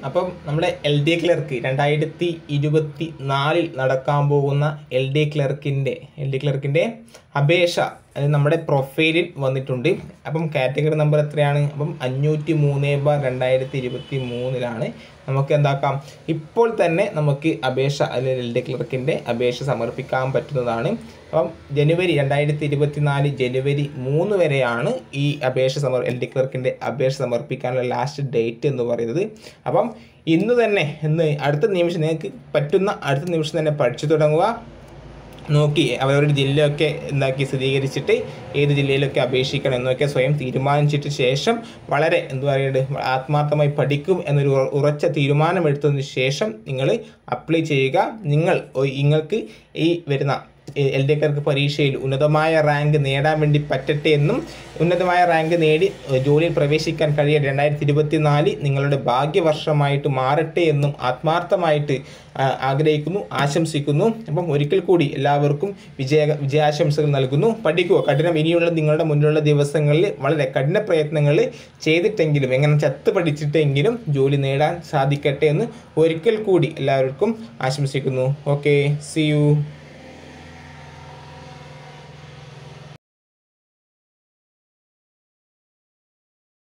അപ്പം നമ്മുടെ L D clerk രണ്ടായിരത്തി ഇരുപത്തി നാലിൽ നടക്കാൻ പോകുന്ന എൽ ഡി ക്ലർക്കിൻ്റെ എൽ ഡി ക്ലർക്കിൻ്റെ അപേക്ഷ അത് നമ്മുടെ പ്രൊഫൈലിൽ വന്നിട്ടുണ്ട് അപ്പം കാറ്റഗറി നമ്പർ എത്രയാണ് അപ്പം അഞ്ഞൂറ്റി മൂന്ന് ബാർ രണ്ടായിരത്തി ഇരുപത്തി മൂന്നിലാണ് നമുക്ക് എന്താക്കാം ഇപ്പോൾ തന്നെ നമുക്ക് അപേക്ഷ അല്ലെങ്കിൽ എൽ ഡി ക്ലർക്കിൻ്റെ അപേക്ഷ സമർപ്പിക്കാൻ പറ്റുന്നതാണ് അപ്പം ജനുവരി രണ്ടായിരത്തി ഇരുപത്തി നാല് ജനുവരി മൂന്ന് വരെയാണ് ഈ അപേക്ഷ സമർ എൽ ഡി ക്ലർക്കിൻ്റെ അപേക്ഷ സമർപ്പിക്കാനുള്ള ലാസ്റ്റ് ഡേറ്റ് എന്ന് പറയുന്നത് അപ്പം ഇന്ന് തന്നെ ഇന്ന് അടുത്ത നിമിഷം നിങ്ങൾക്ക് പറ്റുന്ന അടുത്ത നിമിഷം തന്നെ പഠിച്ചു തുടങ്ങുക നോക്കി അവരവരുടെ ജില്ലയൊക്കെ എന്താക്കി സ്ഥിരീകരിച്ചിട്ട് ഏത് ജില്ലയിലൊക്കെ അപേക്ഷിക്കണം എന്നൊക്കെ സ്വയം തീരുമാനിച്ചിട്ട് ശേഷം വളരെ എന്തു പറയുന്നത് ആത്മാർത്ഥമായി പഠിക്കും എന്നൊരു ഉറ- ഉറച്ച തീരുമാനമെടുത്തതിന് ശേഷം നിങ്ങൾ അപ്ലൈ ചെയ്യുക നിങ്ങൾ ഒ- നിങ്ങൾക്ക് ഈ വരുന്ന എൽ ഡി കാർക്ക് പരീക്ഷയിൽ ഉന്നതമായ റാങ്ക് നേടാൻ വേണ്ടി പറ്റട്ടെ എന്നും ഉന്നതമായ റാങ്ക് നേടി ഏഹ്, ജോലിയിൽ പ്രവേശിക്കാൻ കഴിയാൻ രണ്ടായിരത്തി ഇരുപത്തി നാല് നിങ്ങളുടെ ഭാഗ്യവർഷമായിട്ട് മാറട്ടെ എന്നും ആത്മാർത്ഥമായിട്ട് ആ, ആഗ്രഹിക്കുന്നു ആശംസിക്കുന്നു അപ്പം ഒരിക്കൽ കൂടി എല്ലാവർക്കും വിജയ വിജയാശംസകൾ നൽകുന്നു പഠിക്കുക കഠിനം ഇനിയുള്ള നിങ്ങളുടെ മുന്നിലുള്ള ദിവസങ്ങളിൽ വളരെ കഠിന പ്രയത്നങ്ങൾ ചെയ്തിട്ടെങ്കിലും എങ്ങനെ ചത്ത് പഠിച്ചിട്ടെങ്കിലും ജോലി നേടാൻ സാധിക്കട്ടെ എന്ന് ഒരിക്കൽ കൂടി എല്ലാവർക്കും ആശംസിക്കുന്നു ഓക്കെ സി യു